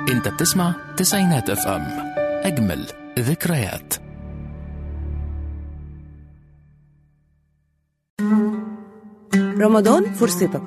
انت بتسمع تسعينات اف ام اجمل ذكريات رمضان فرصتك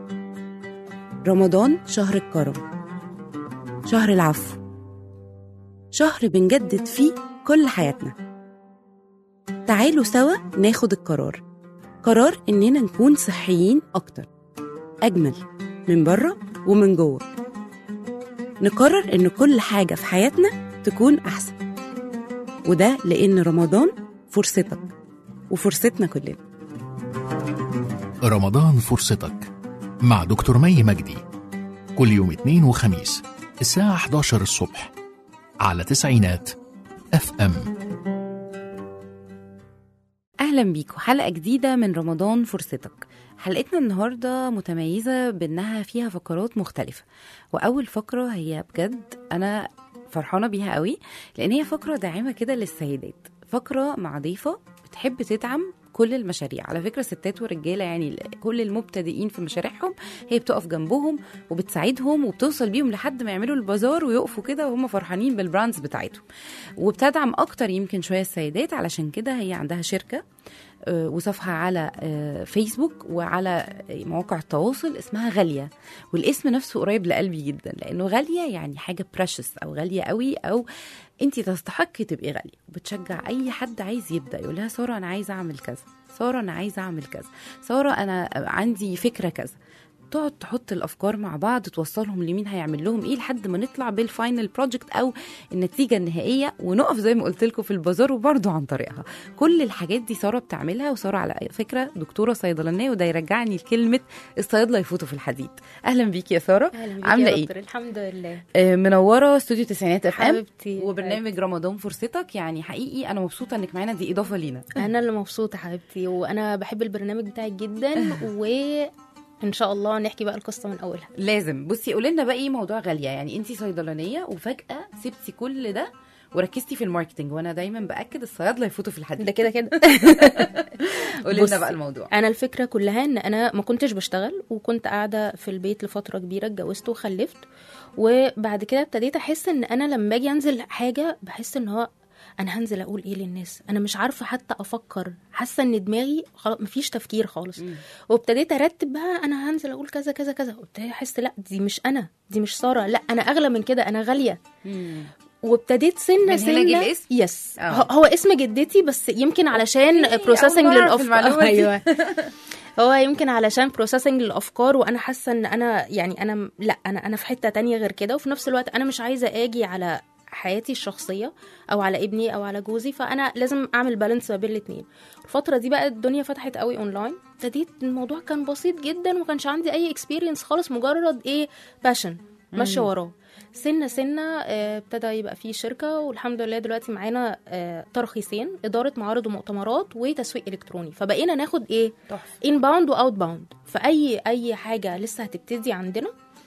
رمضان شهر الكرم شهر العفو شهر بنجدد فيه كل حياتنا تعالوا سوا ناخد القرار قرار إننا نكون صحيين أكتر أجمل من بره ومن جوه نقرر إن كل حاجة في حياتنا تكون أحسن وده لأن رمضان فرصتك وفرصتنا كلنا رمضان فرصتك مع دكتور مي مجدي كل يوم اثنين وخميس الساعة 11 الصبح على تسعينات اف ام أهلا بيكم حلقة جديدة من رمضان فرصتك حلقتنا النهاردة متميزة بأنها فيها فقرات مختلفة وأول فقرة هي بجد أنا فرحانة بيها قوي لأن هي فقرة داعمة كده للسيدات فقرة مع ضيفة بتحب تدعم كل المشاريع على فكرة ستات ورجالة يعني كل المبتدئين في مشاريعهم هي بتقف جنبهم وبتساعدهم وبتوصل بيهم لحد ما يعملوا البازار ويقفوا كده وهم فرحانين بالبراندز بتاعتهم وبتدعم اكتر يمكن شويه السيدات علشان كده هي عندها شركه آه، وصفحة على آه، فيسبوك وعلى مواقع التواصل اسمها غالية والاسم نفسه قريب لقلبي جدا لأنه غالية يعني حاجة بريشس أو غالية قوي أو أنت تستحقي تبقي غالية وبتشجع أي حد عايز يبدأ يقول لها سارة أنا عايزة أعمل كذا سارة أنا عايزة أعمل كذا سارة أنا عندي فكرة كذا تقعد تحط الافكار مع بعض توصلهم لمين هيعمل لهم ايه لحد ما نطلع بالفاينل بروجكت او النتيجه النهائيه ونقف زي ما قلت لكم في البازار وبرضه عن طريقها كل الحاجات دي ساره بتعملها وساره على فكره دكتوره صيدلانيه وده يرجعني لكلمه الصيادله يفوتوا في الحديد اهلا بيكي يا ساره اهلا بيكي عامله يا ايه دكتور الحمد لله آه، منوره استوديو تسعينات اف ام حبيبتي وبرنامج رمضان فرصتك يعني حقيقي انا مبسوطه انك معانا دي اضافه لينا انا اللي مبسوطه حبيبتي وانا بحب البرنامج بتاعك جدا وان شاء الله نحكي بقى القصه من اولها لازم بصي قولي لنا بقى ايه موضوع غاليه يعني انت صيدلانيه وفجاه سبتي كل ده وركزتي في الماركتنج وانا دايما باكد الصيادله يفوتوا في الحديد ده كده كده قولي لنا بصي، بقى الموضوع انا الفكره كلها ان انا ما كنتش بشتغل وكنت قاعده في البيت لفتره كبيره اتجوزت وخلفت وبعد كده ابتديت احس ان انا لما اجي انزل حاجه بحس ان هو انا هنزل اقول ايه للناس انا مش عارفه حتى افكر حاسه ان دماغي خلاص مفيش تفكير خالص مم. وابتديت ارتب بقى انا هنزل اقول كذا كذا كذا وابتديت احس لا دي مش انا دي مش ساره لا انا اغلى من كده انا غاليه مم. وابتديت سنه من هنا سنه جه الاسم؟ يس آه. هو هو اسم جدتي بس يمكن علشان أوكي، بروسيسنج أول مرة أعرف للافكار المعلومة دي. ايوه هو يمكن علشان بروسيسنج للافكار وانا حاسه ان انا يعني انا م- لا انا انا في حته تانية غير كده وفي نفس الوقت انا مش عايزه اجي على حياتي الشخصيه او على ابني او على جوزي فانا لازم اعمل بالانس ما بين الاثنين الفتره دي بقى الدنيا فتحت قوي اونلاين ابتديت الموضوع كان بسيط جدا وما كانش عندي اي اكسبيرينس خالص مجرد ايه باشن ماشيه وراه سنه سنه آه، ابتدى يبقى فيه شركه والحمد لله دلوقتي معانا آه، ترخيصين اداره معارض ومؤتمرات وتسويق الكتروني فبقينا ناخد ايه تحفه ان باوند واوت باوند فاي اي حاجه لسه هتبتدي عندنا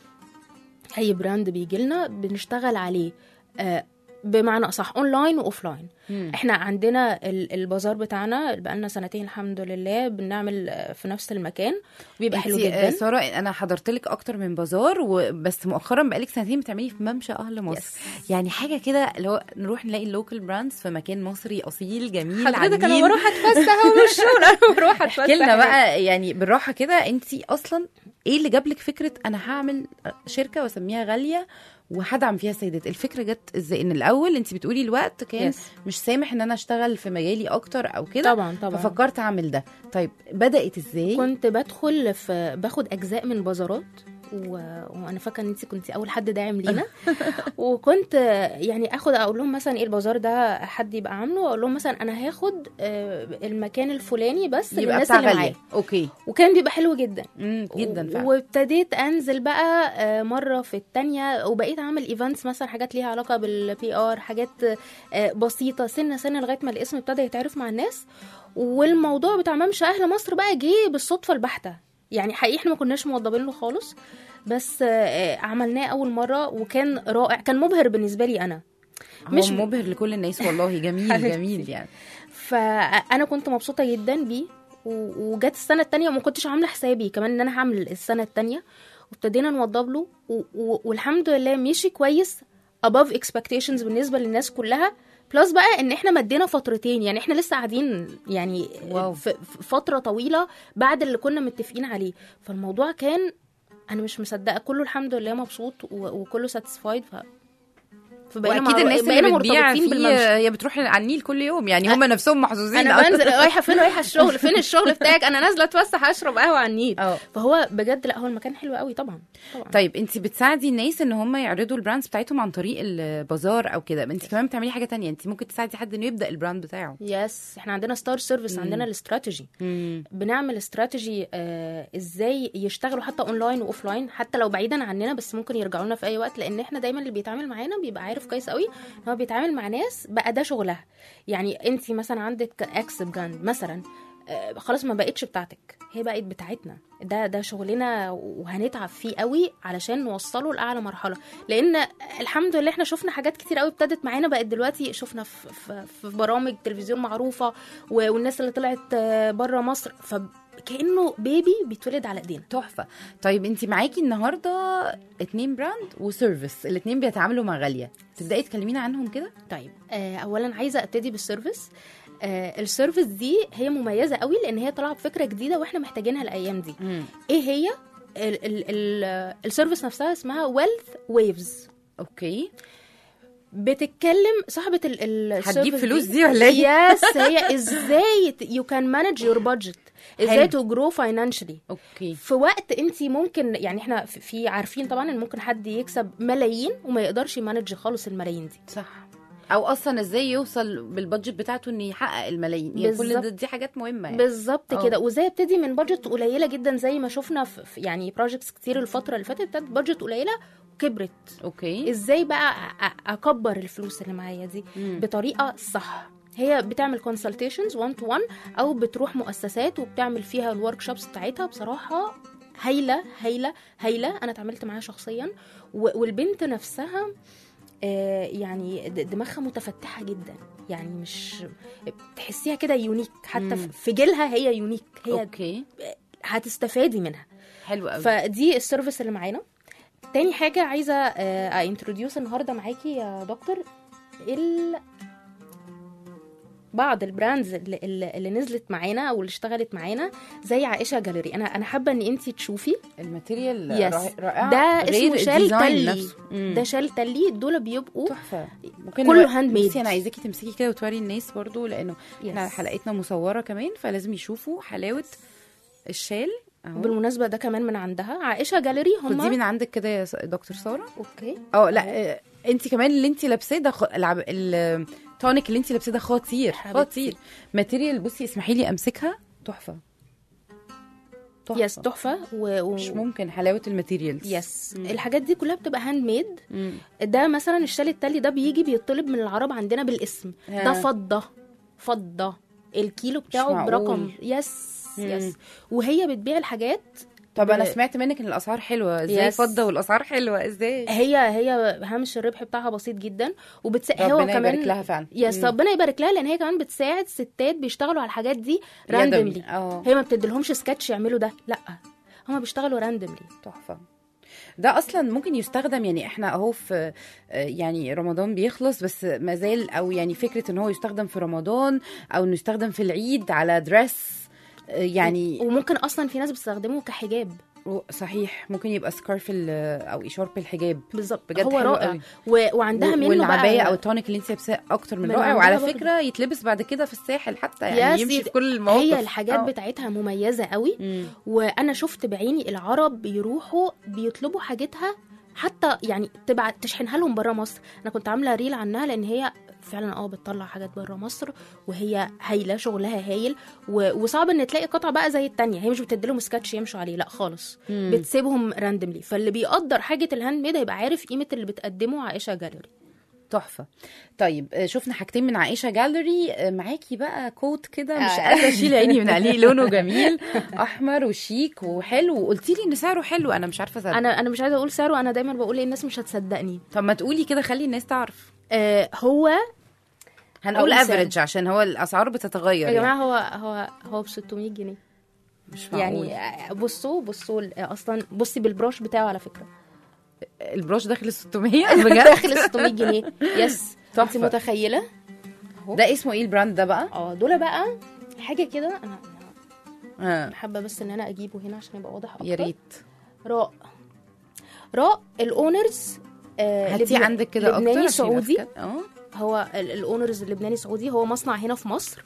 اي براند بيجي لنا بنشتغل عليه آه، بمعنى اصح اونلاين واوفلاين مم. احنا عندنا ال- البازار بتاعنا بقالنا سنتين الحمد لله بنعمل آه، في نفس المكان بيبقى حلو انتي، آه، جدا ساره انا حضرت لك اكتر من بازار وبس مؤخرا بقالك سنتين بتعملي في ممشى اهل مصر Yes. يعني حاجه كده اللي هو نروح نلاقي اللوكال براندز في مكان مصري اصيل جميل حضرتك انا عجين. بروح اتفسح ومش شغل انا بروح اتفسح احكي لنا هناك. بقى يعني بالراحه كده انت اصلا ايه اللي جاب لك فكره انا هعمل شركه واسميها غاليه وهدعم فيها السيدات الفكره جت ازاي ان الاول انت بتقولي الوقت كان Yes. مش سامح ان انا اشتغل في مجالي اكتر او كده طبعا طبعا ففكرت اعمل ده طيب بدات ازاي كنت بدخل في باخد اجزاء من بازارات و... وانا فاكره ان انت كنت اول حد داعم لينا وكنت يعني اخد اقول لهم مثلا ايه البازار ده حد يبقى عامله واقول لهم مثلا انا هاخد آه، المكان الفلاني بس يبقى للناس بتاع اللي غاليه معايا اوكي وكان بيبقى حلو جدا امم جدا فعلا وابتديت انزل بقى آه، مره في التانية وبقيت اعمل ايفنتس مثلا حاجات ليها علاقه بالبي ار حاجات آه، بسيطه سنه سنه لغايه ما الاسم ابتدى يتعرف مع الناس والموضوع بتاع ممشى اهل مصر بقى جه بالصدفه البحته يعني حقيقي احنا ما كناش موضبين له خالص بس آه، عملناه اول مره وكان رائع كان مبهر بالنسبه لي انا مش مش- مبهر لكل الناس والله جميل حبيبتي. جميل يعني فانا كنت مبسوطه جدا بيه و- وجت السنه التانية وما كنتش عامله حسابي كمان ان انا هعمل السنه التانية وابتدينا نوضب له و... و... والحمد لله مشي كويس above expectations بالنسبه للناس كلها بلس بقى ان احنا مدينا فترتين يعني احنا لسه قاعدين يعني واو. في في فتره طويله بعد اللي كنا متفقين عليه فالموضوع كان انا مش مصدقه كله الحمد لله مبسوط و... وكله ساتيسفايد ف فبقينا واكيد مع- الناس بقينا اللي بتبيع مرتبطين فيه بالممشى. هي بتروح على النيل كل يوم يعني هم نفسهم محظوظين انا بنزل رايحه فين رايحه الشغل فين الشغل بتاعك انا نازله اتفسح اشرب قهوه على النيل اه فهو بجد لا هو المكان حلو قوي طبعا طبعا طيب انت بتساعدي الناس ان هم يعرضوا البراندز بتاعتهم عن طريق البازار او كده انت كمان بتعملي حاجه تانية انت ممكن تساعدي حد انه يبدا البراند بتاعه يس احنا عندنا ستار سيرفيس عندنا الاستراتيجي بنعمل استراتيجي آه ازاي يشتغلوا حتى اونلاين واوف لاين حتى لو بعيدا عننا بس ممكن يرجعوا لنا في اي وقت لان احنا دايما اللي بيتعامل معانا بيبقى عارف كويس قوي ان هو بيتعامل مع ناس بقى ده شغلها يعني انت مثلا عندك اكس براند مثلا آه، خلاص ما بقتش بتاعتك هي بقت بتاعتنا ده ده شغلنا وهنتعب فيه قوي علشان نوصله لاعلى مرحله لان الحمد لله احنا شفنا حاجات كتير قوي ابتدت معانا بقت دلوقتي شفنا في, في, في برامج تلفزيون معروفه و- والناس اللي طلعت بره مصر فكانه بيبي بيتولد على ايدينا تحفه طيب انت معاكي النهارده اتنين براند وسيرفيس الاتنين بيتعاملوا مع غاليه تبداي تكلمينا عنهم كده طيب آه اولا عايزه ابتدي بالسيرفيس آه السيرفيس دي هي مميزه قوي لان هي طالعه بفكره جديده واحنا محتاجينها الايام دي ايه هي ال- ال- ال- السيرفيس نفسها اسمها ويلث ويفز اوكي بتتكلم صاحبه ال ال هتجيب السيرفيس فلوس دي ولا ايه؟ يس هي ازاي يو كان مانج يور بادجت ازاي حلو. تو جرو فاينانشلي اوكي في وقت انت ممكن يعني احنا في- في عارفين طبعا ان ممكن حد يكسب ملايين وما يقدرش يمانج خالص الملايين دي صح او اصلا ازاي يوصل بالبادجت بتاعته ان يحقق الملايين يعني كل بالظبط. ده دي حاجات مهمه يعني بالظبط اه. كده وازاي ابتدي من بادجت قليله جدا زي ما شفنا في في- يعني بروجكتس كتير الفتره اللي فاتت ابتدت بادجت قليله وكبرت اوكي ازاي بقى أ- أ- اكبر الفلوس اللي معايا دي مم. بطريقه صح هي بتعمل كونسلتيشنز 1 تو 1 او بتروح مؤسسات وبتعمل فيها الورك شوبس بتاعتها بصراحه هايله هايله هايله انا اتعاملت معاها شخصيا و- والبنت نفسها آه، يعني د- دماغها متفتحه جدا يعني مش تحسيها كده يونيك حتى مم. في- في جيلها هي يونيك هي اوكي هتستفادي منها حلو قوي فدي السيرفيس اللي معانا تاني حاجة عايزة انتروديوس النهاردة معاكي يا دكتور ال بعض البراندز اللي, اللي اللي نزلت معانا او اللي اشتغلت معانا زي عائشه جاليري انا انا حابه ان انت تشوفي الماتيريال يس. رائع- رائع ده غير اسمه شال الديزاين تلي نفسه. مم. ده شال تلي دول بيبقوا تحفه ممكن كله نور- هاند ميد. بصي انا عايزاكي تمسكي كده وتوري الناس برضو لانه احنا يس. حلقتنا مصوره كمان فلازم يشوفوا حلاوه الشال اهو بالمناسبه ده كمان من عندها عائشه جاليري هم خدي من عندك كده يا س- دكتور ساره اوكي اه لا انت كمان اللي انت لابساه ده خ... العب... التونيك اللي انت لابساه ده خطير حبيبتي. خطير ماتيريال بصي اسمحي لي امسكها تحفه تحفه يس تحفه و... و... مش ممكن حلاوه الماتيريالز يس مم. الحاجات دي كلها بتبقى هاند ميد مم. ده مثلا الشال التلي ده بيجي بيطلب من العرب عندنا بالاسم ها. ده فضه فضه الكيلو بتاعه معقول. برقم يس مم. يس وهي بتبيع الحاجات طب انا ب- سمعت منك ان الاسعار حلوه ازاي يس. فضه والاسعار حلوه ازاي هي هي هامش الربح بتاعها بسيط جدا وبتساعد هو ربنا كمان يبارك لها فعلا يس مم. ربنا يبارك لها لان هي كمان بتساعد ستات بيشتغلوا على الحاجات دي يدوي. راندملي اه هي ما بتديلهمش سكتش يعملوا ده لا هما بيشتغلوا راندملي تحفه ده اصلا ممكن يستخدم يعني احنا اهو في آه، يعني رمضان بيخلص بس ما زال او يعني فكره ان هو يستخدم في رمضان او انه يستخدم في العيد على دريس آه، يعني وممكن اصلا في ناس بتستخدمه كحجاب صحيح ممكن يبقى سكارف ال- او اشارب الحجاب بالظبط بجد هو حلو رائع قوي. و... وعندها و- منه والعبايه بقى او التونيك اللي انت لابساه اكتر من من رائع عندها وعلى برضه. فكره يتلبس بعد كده في الساحل حتى يعني يس، يمشي يد- في كل المواقف هي الحاجات آه. بتاعتها مميزه قوي مم. وانا شفت بعيني العرب بيروحوا بيطلبوا حاجتها حتى يعني تبعت تشحنها لهم بره مصر انا كنت عامله ريل عنها لان هي فعلا اه بتطلع حاجات بره مصر وهي هايله شغلها هايل و... وصعب ان تلاقي قطعه بقى زي التانية هي مش بتديلهم سكتش يمشوا عليه لا خالص مم. بتسيبهم راندملي فاللي بيقدر حاجه الهاند ميد هيبقى عارف قيمه اللي بتقدمه عائشه جاليري تحفه طيب آه، شفنا حاجتين من عائشه جاليري آه، معاكي بقى كوت كده مش آه. قادره اشيل عيني من عليه لونه جميل احمر وشيك وحلو وقلتي لي ان سعره حلو انا مش عارفه اصدق انا انا مش عايزه اقول سعره انا دايما بقول الناس مش هتصدقني طب ما تقولي كده خلي الناس تعرف آه هو هنقول أقول سعر. افريج عشان هو الاسعار بتتغير يا يعني. جماعه هو هو هو ب 600 جنيه مش معقول. يعني بصوا بصوا ال- اصلا بصي بالبروش بتاعه على فكره البروش داخل ال 600 بجد داخل 600 جنيه يس انت تحفة. متخيله ده اسمه ايه البراند ده بقى؟ اه دول بقى حاجه كده انا آه. أنا حابه بس ان انا اجيبه هنا عشان يبقى واضح اكتر يا ريت راء راء الاونرز آه هاتي لبنا- عندك كده اكتر لبناني عشان سعودي يبقى في كده. اه هو ال- الاونرز اللبناني سعودي هو مصنع هنا في مصر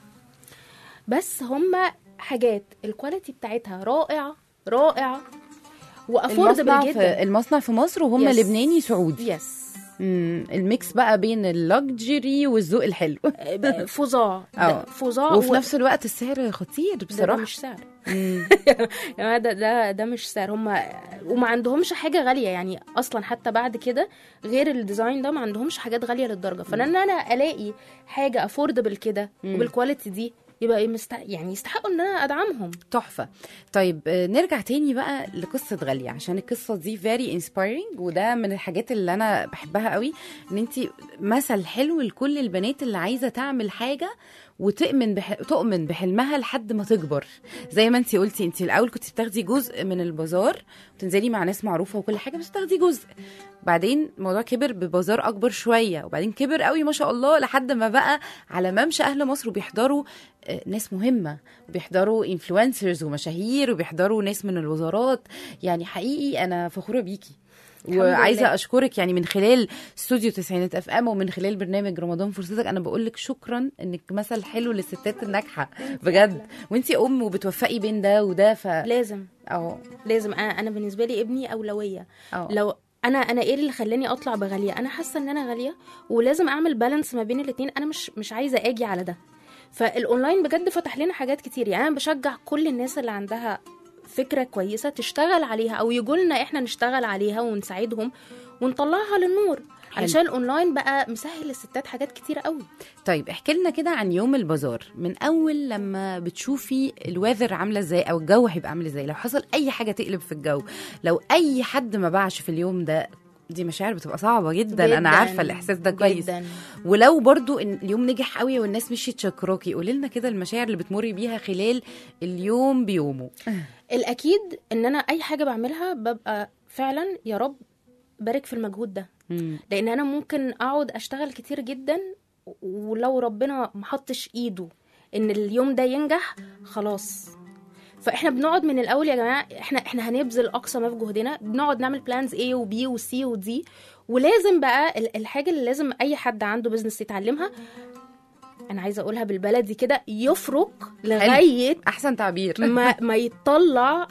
بس هم حاجات الكواليتي بتاعتها رائعه رائعه وافوردبل المصنع في جدا المصنع في مصر وهم يس. لبناني سعودي يس مم. الميكس بقى بين اللكجري والذوق الحلو آه، فظاع اه. ده فظاع وفي و- نفس الوقت السعر خطير ده, ده بصراحه مش سعر مم. يا جماعه ده ده ده مش سعر هم وما عندهمش حاجه غاليه يعني اصلا حتى بعد كده غير الديزاين ده ما عندهمش حاجات غاليه للدرجه فانا ان انا الاقي حاجه افوردبل كده وبالكواليتي دي يبقى مست... يعني يستحقوا ان انا ادعمهم تحفه طيب آه، نرجع تاني بقى لقصه غاليه عشان القصه دي فيري انسبايرنج وده من الحاجات اللي انا بحبها قوي ان انت مثل حلو لكل البنات اللي عايزه تعمل حاجه وتؤمن بح... تؤمن بحلمها لحد ما تكبر زي ما انت قلتي انت الاول كنت بتاخدي جزء من البازار وتنزلي مع ناس معروفه وكل حاجه بس تاخدي جزء بعدين الموضوع كبر ببازار اكبر شويه وبعدين كبر قوي ما شاء الله لحد ما بقى على ممشى اهل مصر وبيحضروا آه، ناس مهمه وبيحضروا انفلونسرز ومشاهير وبيحضروا ناس من الوزارات يعني حقيقي انا فخوره بيكي الحمد وعايزه لله. اشكرك يعني من خلال استوديو تسعينات اف ام ومن خلال برنامج رمضان فرصتك انا بقول لك شكرا انك مثل حلو للستات الناجحه بجد وانتي ام وبتوفقي بين ده وده ف لازم اه لازم انا انا بالنسبه لي ابني اولويه اه لو انا انا ايه اللي خلاني اطلع بغاليه انا حاسه ان انا غاليه ولازم اعمل بالانس ما بين الاثنين انا مش مش عايزه اجي على ده فالاونلاين بجد فتح لنا حاجات كتير يعني انا بشجع كل الناس اللي عندها فكره كويسه تشتغل عليها او يجوا لنا احنا نشتغل عليها ونساعدهم ونطلعها للنور علشان الاونلاين بقى مسهل للستات حاجات كتير قوي طيب احكي لنا كده عن يوم البازار من اول لما بتشوفي الويذر عامله ازاي او الجو هيبقى عامل ازاي لو حصل اي حاجه تقلب في الجو لو اي حد ما باعش في اليوم ده دي مشاعر بتبقى صعبه جدا, جداً. انا عارفه الاحساس ده كويس جدا ولو برضو إن اليوم نجح قوي والناس مشيت شكراكي قولي لنا كده المشاعر اللي بتمري بيها خلال اليوم بيومه الاكيد ان انا اي حاجه بعملها ببقى فعلا يا رب بارك في المجهود ده مم. لان انا ممكن اقعد اشتغل كتير جدا ولو ربنا ما حطش ايده ان اليوم ده ينجح خلاص فاحنا بنقعد من الاول يا جماعه احنا احنا هنبذل اقصى ما في جهدنا بنقعد نعمل بلانز A وبي وسي ودي ولازم بقى ال- الحاجه اللي لازم اي حد عنده بزنس يتعلمها انا عايزه اقولها بالبلدي كده يفرق لغايه احسن تعبير ما ما يطلع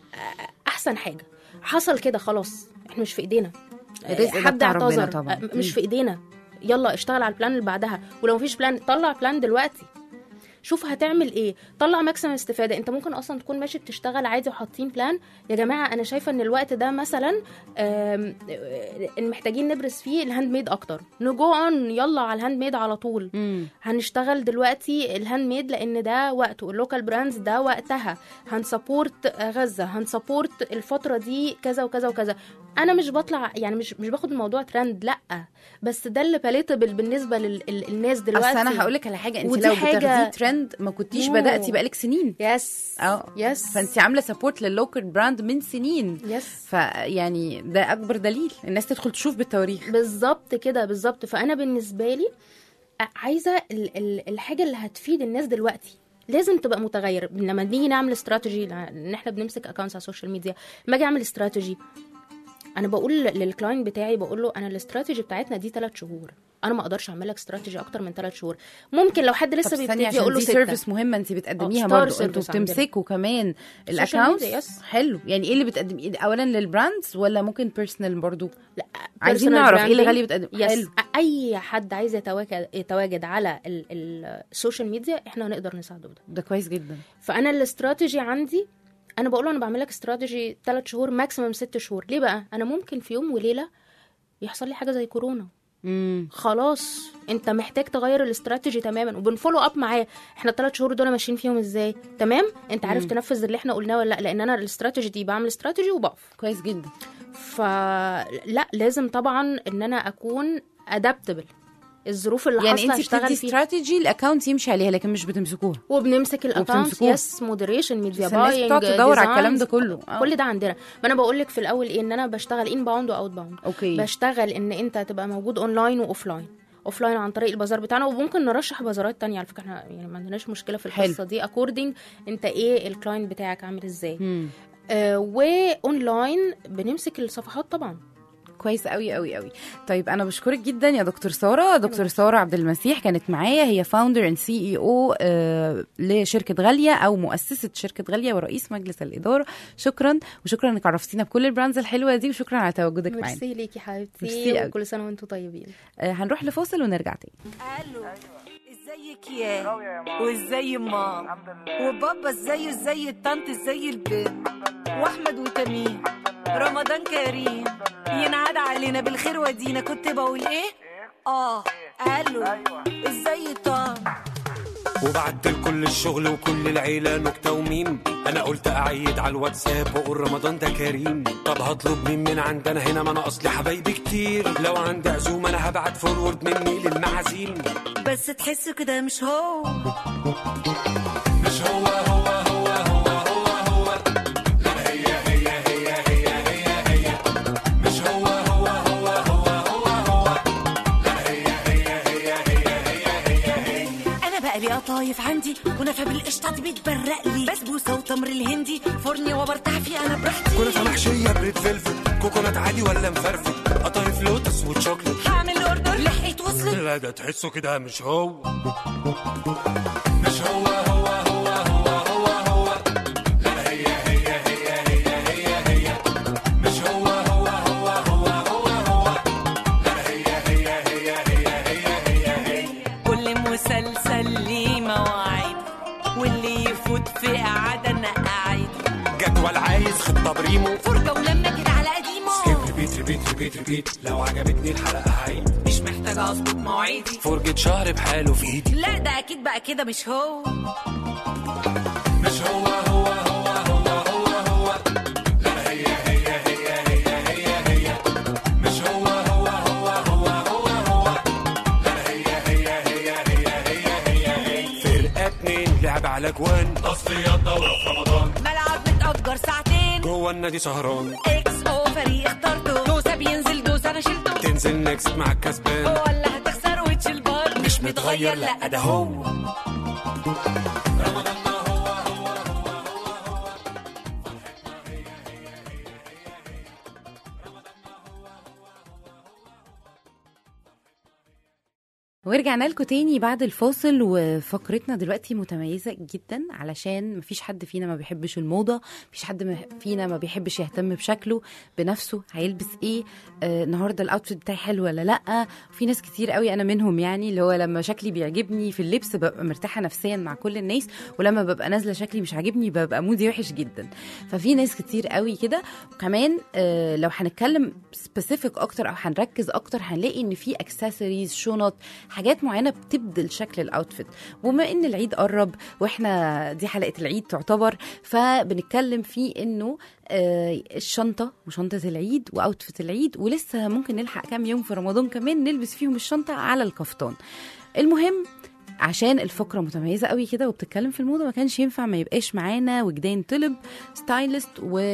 احسن حاجه حصل كده خلاص احنا مش في ايدينا الرزق ده حد بتاع ربنا اعتذر طبعاً. أه، مش في ايدينا يلا اشتغل على البلان اللي بعدها ولو مفيش بلان طلع بلان دلوقتي شوف هتعمل ايه طلع ماكسيمم استفاده انت ممكن اصلا تكون ماشي بتشتغل عادي وحاطين بلان يا جماعه انا شايفه ان الوقت ده مثلا آم، آه، محتاجين نبرز فيه الهاند ميد اكتر نجو اون يلا على الهاند ميد على طول مم. هنشتغل دلوقتي الهاند ميد لان ده وقته اللوكال براندز ده وقتها هنسبورت غزه هنسبورت الفتره دي كذا وكذا وكذا انا مش بطلع يعني مش مش باخد الموضوع ترند لا بس ده اللي باليتبل بالنسبه للناس دلوقتي اصل انا هقول لك على حاجه انت ودي لو حاجة- بتاخديه ترند ما كنتيش نو. بداتي بقالك سنين يس اه يس فانت عامله سبورت لللوكال براند من سنين يس فيعني ده اكبر دليل الناس تدخل تشوف بالتواريخ بالظبط كده بالظبط فانا بالنسبه لي عايزه ال- ال- الحاجه اللي هتفيد الناس دلوقتي لازم تبقى متغير لما نيجي نعمل استراتيجي ان احنا بنمسك اكونتس على السوشيال ميديا لما اجي اعمل استراتيجي انا بقول للكلاينت بتاعي بقول له انا الاستراتيجي بتاعتنا دي ثلاث شهور انا ما اقدرش اعمل لك استراتيجي اكتر من ثلاث شهور ممكن لو حد طب لسه استني بيبتدي عشان اقول له دي سته سيرفيس مهمه انت بتقدميها اه، برضه ستار انتوا سيرفيس عندنا. بتمسكوا كمان السوشيال الاكونتس ميديا، يس. حلو يعني ايه اللي بتقدمي اولا للبراندز ولا ممكن بيرسونال برضه لا عايزين personal نعرف ايه اللي branding. غالي بتقدم يس حلو اي حد عايز يتواجد يتواجد على ال- ال- السوشيال ميديا احنا نقدر نساعده بده ده كويس جدا فانا الاستراتيجي عندي انا بقول له انا بعمل لك استراتيجي 3 شهور ماكسيمم 6 شهور ليه بقى انا ممكن في يوم وليله يحصل لي حاجه زي كورونا امم خلاص انت محتاج تغير الاستراتيجي تماما وبنفولو اب معاه احنا الثلاث شهور دول ماشيين فيهم ازاي تمام انت عارف مم. تنفذ اللي احنا قلناه ولا لا لان انا الاستراتيجي دي بعمل استراتيجي وبقف كويس جدا فلا لازم طبعا ان انا اكون ادابتبل الظروف اللي يعني حاصله انت هشتغل بتدي فيها استراتيجي الاكونت يمشي عليها لكن مش بتمسكوها وبنمسك الاكونت وبتمسكوه. يس مودريشن ميديا بس الناس باينج بتقعد تدور على الكلام ده كله آه. كل ده عندنا ما انا بقول لك في الاول ايه ان انا بشتغل ان باوند واوت باوند اوكي بشتغل ان انت تبقى موجود اونلاين واوف لاين اوف لاين عن طريق البازار بتاعنا وممكن نرشح بازارات تانية على فكره احنا يعني ما عندناش مشكله في حلو. القصه دي اكوردنج انت ايه الكلاينت بتاعك عامل ازاي مم. آه واونلاين بنمسك الصفحات طبعا كويس قوي قوي قوي طيب انا بشكرك جدا يا دكتور ساره دكتور ساره عبد المسيح كانت معايا هي فاوندر اند سي اي او لشركه غاليه او مؤسسه شركه غاليه ورئيس مجلس الاداره شكرا وشكرا انك عرفتينا بكل البراندز الحلوه دي وشكرا على تواجدك معانا ميرسي ليكي ميرسي حبيبتي قوي. وكل سنه وانتم طيبين آه هنروح لفاصل ونرجع تاني الو ازيك يا وازاي مام وبابا ازاي ازاي الطنط ازاي البنت واحمد وتميم رمضان كريم ينعاد علينا بالخير ودينا كنت بقول ايه اه الو ازاي طنط وبعت لكل الشغل وكل العيلة نكتة وميم أنا قلت أعيد على الواتساب وأقول رمضان ده كريم طب هطلب مين من عندنا هنا ما أنا أصلي حبايبي كتير لو عندي عزومة أنا هبعت فورورد مني للمعازيم بس تحسه كده مش هو مش هو هو هو هو هو هو لا هي هي هي هي هي هي مش هو هو هو هو هو هو لا هي هي هي هي هي هي هي انا بقى لي قطايف عندي ونفع بالقشطه بيتبرق لي بسبوسه وتمر الهندي فرني وبرتاح فيه انا براحتي كنافة محشية بريد فيلفت كوكونات عادي ولا مفرفت قطايف لوتس وشوكليت هعمل اوردر لحقت وصلت لا ده تحسه كده مش هو مش هو هو هو هو هو هو لا هي هي هي هي هي هي مش هو هو هو هو هو هو لا هي هي هي هي هي هي هي كل مسلسل ليه مواعيد واللي يفوت في قعده انا قاعد جدول عايز خطة بريمو فرجه ولما كده على قديمه سكيب ريبيت ريبيت ريبيت ريبيت لو عجبتني الحلقة هعيد مش محتاجه اظبط مواعيدي فرجة شهر بحاله في ايدي لا ده اكيد بقى كده مش هو مش هو هو هو هو هو هو لا هي هي هي هي هي هي مش هو هو هو هو هو هو لا هي هي هي هي هي هي هي فرقة اتنين لعب على جوان تصفيات دورة في رمضان ملعب متأجر ساعتين جوه النادي سهران اكس او فريق اخترته دوسه بينزل دوسه انا شلته تنزل نكست مع الكسبان ولا هتخسر وتشيل بار مش متغير لا ده هو ورجعنا لكم تاني بعد الفاصل وفقرتنا دلوقتي متميزة جدا علشان مفيش حد فينا ما بيحبش الموضة مفيش حد ما- فينا ما بيحبش يهتم بشكله بنفسه هيلبس ايه آه النهارده الاوتفيت بتاعي حلو ولا لا في ناس كتير قوي انا منهم يعني اللي هو لما شكلي بيعجبني في اللبس ببقى مرتاحة نفسيا مع كل الناس ولما ببقى نازلة شكلي مش عاجبني ببقى مودي وحش جدا ففي ناس كتير قوي كده وكمان آه لو هنتكلم سبيسيفيك اكتر او هنركز اكتر هنلاقي ان في اكسسوارز شنط حاجات معينه بتبدل شكل الاوتفيت وبما ان العيد قرب واحنا دي حلقه العيد تعتبر فبنتكلم في انه آه، الشنطه وشنطه العيد واوتفيت العيد ولسه ممكن نلحق كام يوم في رمضان كمان نلبس فيهم الشنطه على الكفتان المهم عشان الفقره متميزه قوي كده وبتتكلم في الموضه ما كانش ينفع ما يبقاش معانا وجدان طلب ستايلست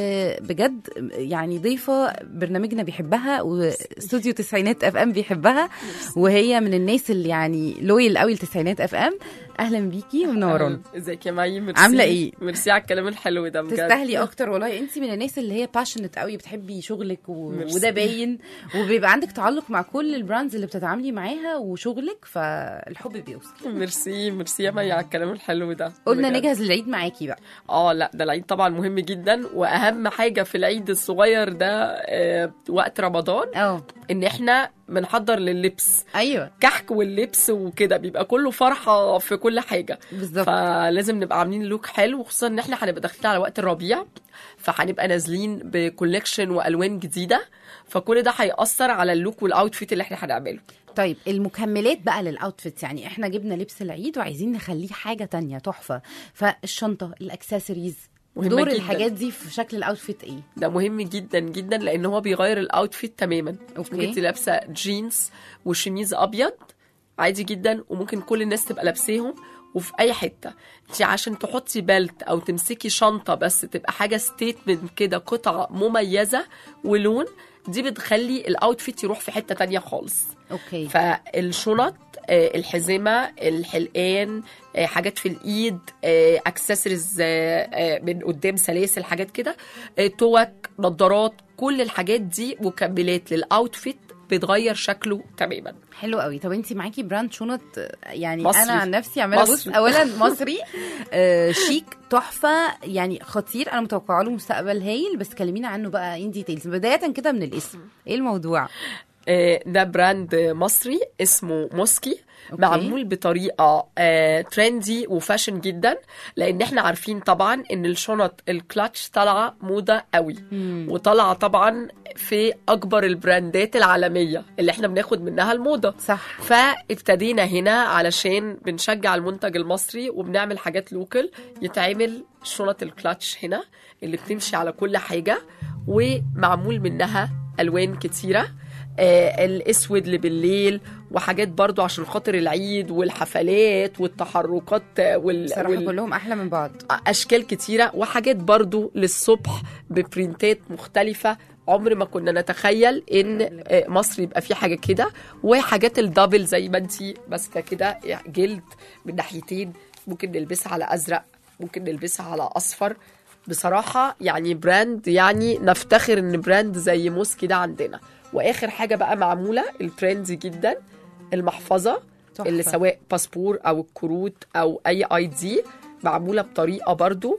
وبجد يعني ضيفه برنامجنا بيحبها واستوديو تسعينات اف ام بيحبها وهي من الناس اللي يعني لويل قوي لتسعينات اف ام اهلا بيكي ومنورانا ازيك يا مي ميرسي عاملة ايه؟ ميرسي على الكلام الحلو ده بجد تستاهلي اكتر والله انت من الناس اللي هي باشنت قوي بتحبي شغلك و... ميرسي. وده باين وبيبقى عندك تعلق مع كل البراندز اللي بتتعاملي معاها وشغلك فالحب بيوصل ميرسي ميرسي يا مي على الكلام الحلو ده قلنا بجد. نجهز للعيد معاكي بقى اه لا ده العيد طبعا مهم جدا واهم حاجه في العيد الصغير ده آه وقت رمضان اه ان احنا بنحضر لللبس ايوه كحك واللبس وكده بيبقى كله فرحه في كل حاجه بالظبط فلازم نبقى عاملين لوك حلو وخصوصا ان احنا هنبقى داخلين على وقت الربيع فهنبقى نازلين بكوليكشن والوان جديده فكل ده هيأثر على اللوك والاوتفيت اللي احنا هنعمله طيب المكملات بقى للاوتفيت يعني احنا جبنا لبس العيد وعايزين نخليه حاجه تانية تحفه فالشنطه الاكسسوارز مهمة دور جداً. الحاجات دي في شكل الاوتفيت ايه ده مهم جدا جدا لان هو بيغير الاوتفيت تماما أوكي. انت لابسه جينز وشميز ابيض عادي جدا وممكن كل الناس تبقى لابساهم وفي اي حته انت عشان تحطي بلت او تمسكي شنطه بس تبقى حاجه ستيتمنت كده قطعه مميزه ولون دي بتخلي الاوتفيت يروح في حته تانية خالص اوكي فالشنط آه، الحزمه الحلقان آه، حاجات في الايد اكسسوارز من قدام سلاسل حاجات كده آه، توك نظارات كل الحاجات دي مكملات للاوتفيت بتغير شكله تماما حلو قوي طب انت معاكي براند شنط يعني مصري. انا عن نفسي عماله ابص مصري. اولا مصري آه شيك تحفه يعني خطير انا متوقعه له مستقبل هايل بس كلمينا عنه بقى ان ديتيلز بدايه كده من الاسم ايه الموضوع آه، ده براند مصري اسمه موسكي أوكي. معمول بطريقه آه، ترندي وفاشن جدا لان احنا عارفين طبعا ان الشنط الكلاتش طالعه موضه قوي وطالعه طبعا في اكبر البراندات العالميه اللي احنا بناخد منها الموضه صح فابتدينا هنا علشان بنشجع المنتج المصري وبنعمل حاجات لوكل يتعمل شنط الكلاتش هنا اللي بتمشي على كل حاجة ومعمول منها ألوان كتيرة آه الاسود اللي بالليل وحاجات برضو عشان خاطر العيد والحفلات والتحركات آه، وال... بصراحه وال... كلهم احلى من بعض اشكال كتيره وحاجات برضو للصبح ببرنتات مختلفه عمر ما كنا نتخيل ان آه، مصر يبقى في حاجه كده وحاجات الدبل زي ما انت ماسكه كده جلد من ناحيتين ممكن نلبسها على ازرق ممكن نلبسها على اصفر بصراحه يعني براند يعني نفتخر ان براند زي موسكي ده عندنا واخر حاجه بقى معموله الترندي جدا المحفظه تحفة. اللي سواء باسبور او الكروت او اي اي دي معموله بطريقه برضو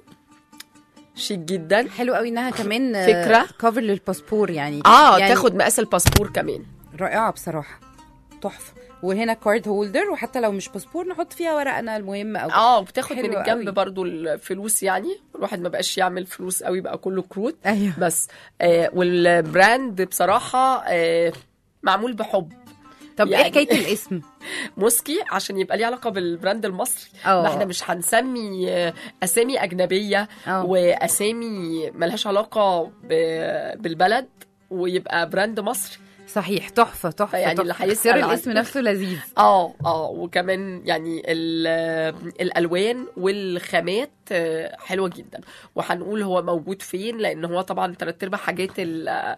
شيك جدا حلو قوي انها كمان فكرة. كفر للباسبور يعني اه يعني تاخد مقاس الباسبور كمان رائعه بصراحه تحفه وهنا كارد هولدر وحتى لو مش باسبور نحط فيها ورقنا المهم او اه بتاخد حلو من الجنب قوي. برضو الفلوس يعني الواحد ما بقاش يعمل فلوس قوي بقى كله كروت ايوه بس آه والبراند بصراحه آه معمول بحب طب يعني- ايه حكايه الاسم موسكي عشان يبقى ليه علاقه بالبراند المصري اه. ما احنا مش هنسمي آه، اسامي اجنبيه اه. واسامي ملهاش علاقه ب- بالبلد ويبقى براند مصري صحيح تحفه تحفه يعني تحفة. اللي هيسأل اختيار عن- الاسم نفسه لذيذ اه اه وكمان يعني ال- الالوان والخامات آه، حلوه جدا وهنقول هو موجود فين لان هو طبعا تلات ارباع حاجات ال-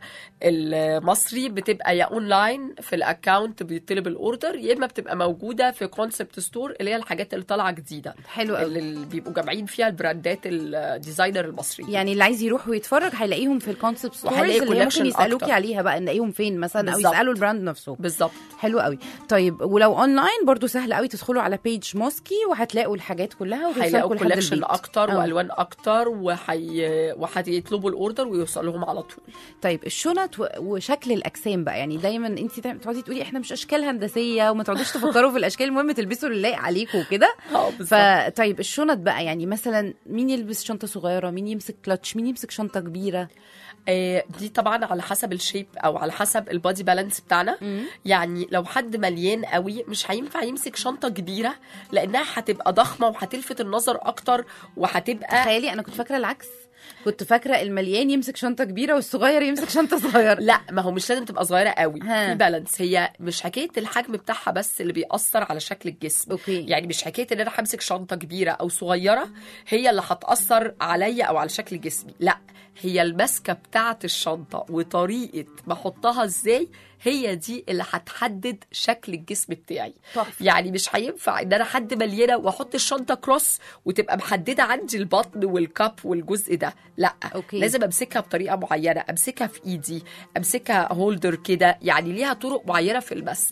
المصري بتبقى يا اونلاين في الاكونت بيطلب الاوردر يا اما بتبقى موجوده في كونسبت ستور اللي هي الحاجات اللي طالعه جديده حلو قوي اللي بيبقوا جامعين فيها البراندات الديزاينر المصري يعني اللي عايز يروح ويتفرج هيلاقيهم في الكونسبت ستورز وهيلاقي اللي هي ممكن collection يسالوكي أكتر. عليها بقى نلاقيهم فين مثلا او بالظبط. يسالوا البراند نفسه بالظبط حلو قوي طيب ولو اونلاين برضو سهل قوي تدخلوا على بيج موسكي وهتلاقوا الحاجات كلها وتوصلكوا هيلاقوا لحد كولكشن البيت اكتر اه. والوان اكتر وحي... وهيطلبوا الاوردر ويوصل لهم على طول طيب الشنط و- وشكل الاجسام بقى يعني دايما انت تقعدي تقولي احنا مش اشكال هندسيه وما تقعدوش تفكروا في الاشكال المهم تلبسوا اللي لايق عليكم وكده اه بالظبط فطيب الشنط بقى يعني مثلا مين يلبس شنطه صغيره مين يمسك كلتش مين يمسك شنطه كبيره آه، دي طبعا على حسب الشيب او على حسب البادي بالانس بتاعنا يعني لو حد مليان قوي مش هينفع يمسك شنطه كبيره لانها هتبقى ضخمه وهتلفت النظر اكتر وهتبقى تخيلي انا كنت فاكره العكس كنت فاكره المليان يمسك شنطه كبيره والصغير يمسك شنطه صغيره لا ما هو مش لازم تبقى صغيره قوي ها. في بالانس هي مش حكايه الحجم بتاعها بس اللي بيأثر على شكل الجسم اوكي يعني مش حكايه ان انا همسك شنطه كبيره او صغيره هي اللي هتاثر عليا او على شكل جسمي لا هي الماسكه بتاعه الشنطه وطريقه بحطها ازاي هي دي اللي هتحدد شكل الجسم بتاعي تحفة. يعني مش هينفع ان انا حد مليانه واحط الشنطه كروس وتبقى محدده عندي البطن والكاب والجزء ده لا أوكي. لازم امسكها بطريقه معينه امسكها في ايدي امسكها هولدر كده يعني ليها طرق معينه في المسك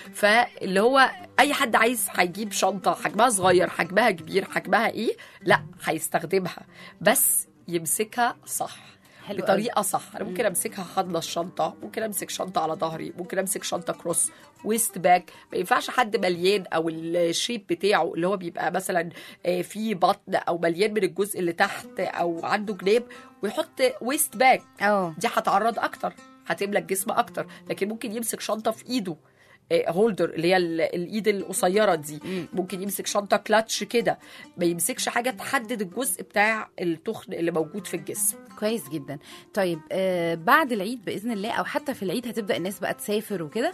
فاللي هو اي حد عايز هيجيب شنطه حجمها صغير حجمها كبير حجمها ايه لا هيستخدمها بس يمسكها صح حلو قوي. بطريقه صح انا ممكن امسكها حاضنه الشنطه ممكن امسك شنطه على ظهري ممكن امسك شنطه كروس ويست باك ما ينفعش حد مليان او الشيب بتاعه اللي هو بيبقى مثلا آه، فيه بطن او مليان من الجزء اللي تحت او عنده جناب ويحط ويست باك اه دي هتعرض اكتر هتملى الجسم اكتر لكن ممكن يمسك شنطه في ايده هولدر اللي هي ال- الايد القصيره دي ممكن يمسك شنطه كلاتش كده ما يمسكش حاجه تحدد الجزء بتاع التخن اللي موجود في الجسم كويس جدا طيب آه بعد العيد باذن الله او حتى في العيد هتبدا الناس بقى تسافر وكده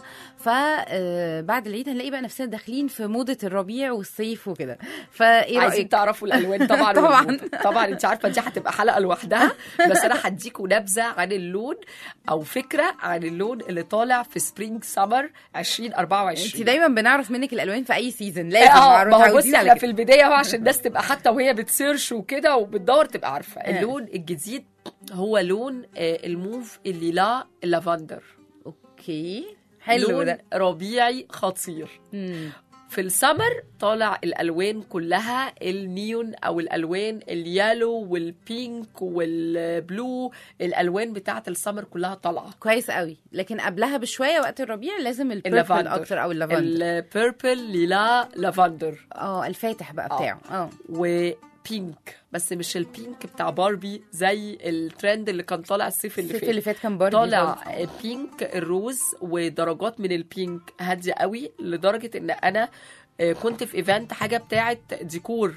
فبعد العيد هنلاقي بقى نفسنا داخلين في موضه الربيع والصيف وكده فايه عايزين رايك تعرفوا الالوان طبعا طبعاً. والموضة. طبعا انت عارفه دي هتبقى حلقه لوحدها بس انا هديكوا نبذه عن اللون او فكره عن اللون اللي طالع في سبرينج سمر 2024 انت دايما بنعرف منك الالوان في اي سيزون لازم اه ما هو متعودين بصي على احنا في كده. البدايه هو عشان الناس تبقى حتى وهي بتسيرش وكده وبتدور تبقى عارفه آه. اللون الجديد هو لون آه، الموف الليلا اللافندر اوكي حلو لون ده ربيعي خطير مم. في السمر طالع الالوان كلها النيون او الالوان اليالو والبينك والبلو الالوان بتاعه السمر كلها طالعه كويس قوي لكن قبلها بشويه وقت الربيع لازم البيربل اللافندر. اكتر او اللافندر البيربل ليلا لافندر اه الفاتح بقى آه. بتاعه اه وبينك بس مش البينك بتاع باربي زي الترند اللي كان طالع الصيف اللي الصيف فات اللي فات كان باربي طالع برضه. بينك الروز ودرجات من البينك هاديه قوي لدرجه ان انا آه، كنت في ايفنت حاجه بتاعه ديكور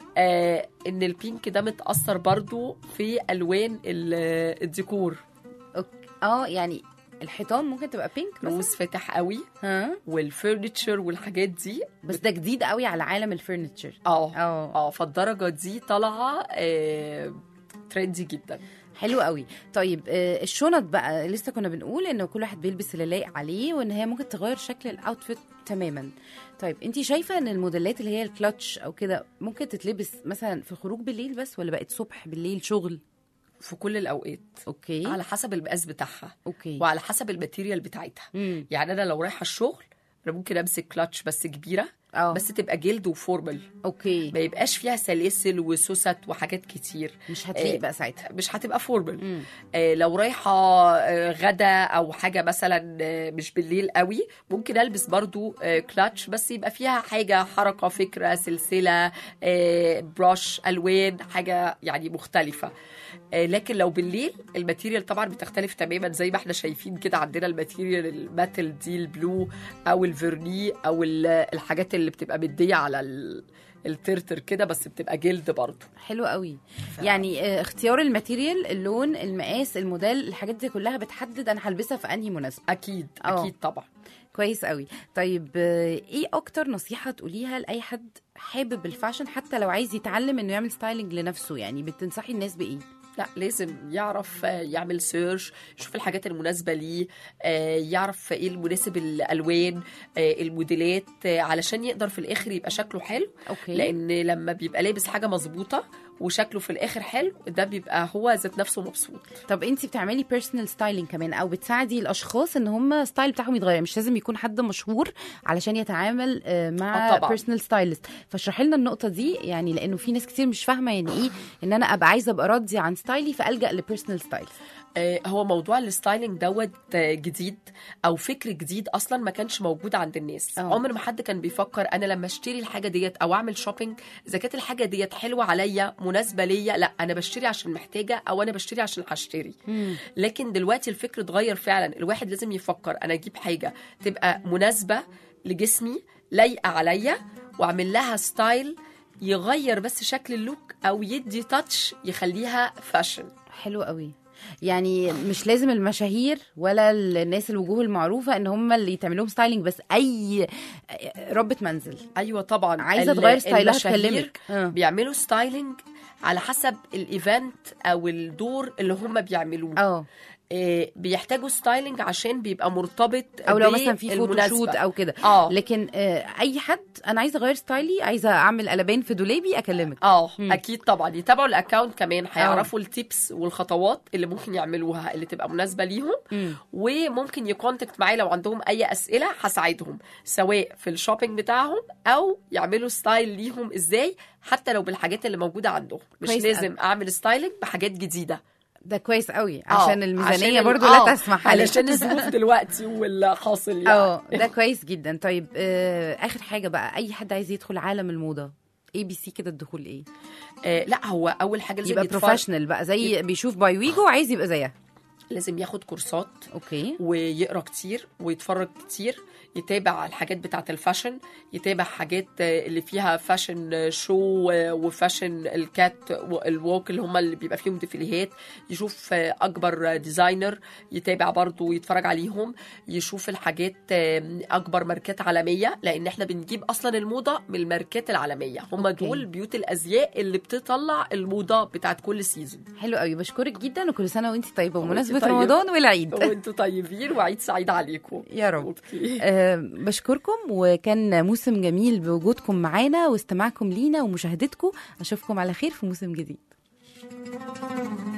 آه ان البينك ده متاثر برضو في الوان ال- الديكور أوكي. اه يعني الحيطان ممكن تبقى بينك مثلا روز فاتح قوي ها والفurniture والحاجات دي بس ده جديد قوي على عالم الفurniture اه اه اه فالدرجه دي طالعه آه ترندي جدا حلو قوي طيب آه، الشنط بقى لسه كنا بنقول ان كل واحد بيلبس اللي لايق عليه وان هي ممكن تغير شكل الاوتفيت تماما طيب انت شايفه ان الموديلات اللي هي الكلتش او كده ممكن تتلبس مثلا في خروج بالليل بس ولا بقت صبح بالليل شغل في كل الاوقات اوكي على حسب المقاس بتاعها اوكي وعلى حسب الماتيريال بتاعتها مم. يعني انا لو رايحه الشغل انا ممكن امسك كلاتش بس كبيره اه بس تبقى جلد وفورمال اوكي ما يبقاش فيها سلاسل وسوست وحاجات كتير مش هتليق آه، بقى ساعتها مش هتبقى فورمال مم. آه لو رايحه آه غدا او حاجه مثلا آه مش بالليل قوي ممكن البس برضو آه كلاتش بس يبقى فيها حاجه حركه فكره سلسله آه براش الوان حاجه يعني مختلفه آه لكن لو بالليل الماتيريال طبعا بتختلف تماما زي ما احنا شايفين كده عندنا الماتيريال الماتل دي البلو او الفيرني او ال- الحاجات اللي بتبقى مديه على ال- الترتر كده بس بتبقى جلد برضو حلو قوي يعني آه، اختيار الماتيريال اللون المقاس الموديل الحاجات دي كلها بتحدد انا هلبسها في انهي مناسبه اكيد آه. اكيد طبعا كويس قوي طيب آه، ايه اكتر نصيحه تقوليها لاي حد حابب الفاشن حتى لو عايز يتعلم انه يعمل ستايلنج لنفسه يعني بتنصحي الناس بايه لا لازم يعرف آه، يعمل سيرش يشوف الحاجات المناسبة ليه آه، يعرف ايه المناسب الألوان آه، الموديلات آه، علشان يقدر في الآخر يبقى شكله حلو اوكي لأن لما بيبقى لابس حاجة مظبوطة وشكله في الآخر حلو ده بيبقى هو ذات نفسه مبسوط طب انت بتعملي بيرسونال ستايلينج كمان او بتساعدي الاشخاص ان هم ستايل بتاعهم يتغير مش لازم يكون حد مشهور علشان يتعامل آه، آه، مع طبعاً. بيرسونال ستايلست فاشرحي لنا النقطه دي يعني لانه في ناس كتير مش فاهمه يعني ايه ان انا ابقى عايزه ابقى راضيه عن ستايلي فالجا لبيرسونال ستايل آه، هو موضوع الستايلينج دوت آه، جديد او فكر جديد اصلا ما كانش موجود عند الناس آه. عمر ما حد كان بيفكر انا لما اشتري الحاجه ديت او اعمل شوبينج اذا كانت الحاجه ديت حلوه عليا مناسبه ليا لا انا بشتري عشان محتاجه او انا بشتري عشان هشتري لكن دلوقتي الفكر اتغير فعلا الواحد لازم يفكر انا اجيب حاجه تبقى مناسبه لجسمي لايقه عليا واعمل لها ستايل يغير بس شكل اللوك او يدي تاتش يخليها فاشن حلو قوي يعني مش لازم المشاهير ولا الناس الوجوه المعروفه ان هم اللي يتعمل لهم ستايلينج بس اي ربة منزل ايوه طبعا عايزه ال- تغير ستايلها المشاهير تكلمك آه. بيعملوا ستايلينج على حسب الايفنت او الدور اللي هم بيعملوه اه إيه بيحتاجوا ستايلينج عشان بيبقى مرتبط او لو مثلا في بالمناسبة. فوتوشوت او كده اه لكن آه اي حد انا عايزه اغير ستايلي عايزه اعمل قلبان في دولابي اكلمك اه مم. اكيد طبعا يتابعوا الاكونت كمان هيعرفوا التيبس والخطوات اللي ممكن يعملوها اللي تبقى مناسبه ليهم مم. وممكن يكونتكت معايا لو عندهم اي اسئله هساعدهم سواء في الشوبينج بتاعهم او يعملوا ستايل ليهم ازاي حتى لو بالحاجات اللي موجوده عندهم مش كويس لازم اعمل ستايلنج بحاجات جديده ده كويس قوي آه، عشان الميزانيه عشان ال- برضو آه، لا تسمح عليه علشان الظروف دلوقتي واللي حاصل يعني اه ده كويس جدا طيب آه اخر حاجه بقى اي حد عايز يدخل عالم الموضه اي بي سي كده الدخول ايه آه لا هو اول حاجه لازم يبقى يتفرج- بروفيشنال بقى زي بيشوف باي ويجو وعايز يبقى زيها لازم ياخد كورسات اوكي ويقرا كتير ويتفرج كتير يتابع على الحاجات بتاعه الفاشن يتابع حاجات آه، اللي فيها فاشن شو آه، وفاشن الكات والووك اللي هم اللي بيبقى فيهم ديفيليهات يشوف آه، اكبر ديزاينر يتابع برضه ويتفرج عليهم يشوف الحاجات آه، اكبر ماركات عالميه لان احنا بنجيب اصلا الموضه من الماركات العالميه هم أوكي. دول بيوت الازياء اللي بتطلع الموضه بتاعه كل سيزون حلو قوي بشكرك جدا وكل سنه وانت طيبه وانت بمناسبه طيبة. رمضان والعيد وانتوا طيبين وعيد سعيد عليكم يا رب اوكي آه، بشكركم وكان موسم جميل بوجودكم معانا واستماعكم لينا ومشاهدتكم اشوفكم على خير في موسم جديد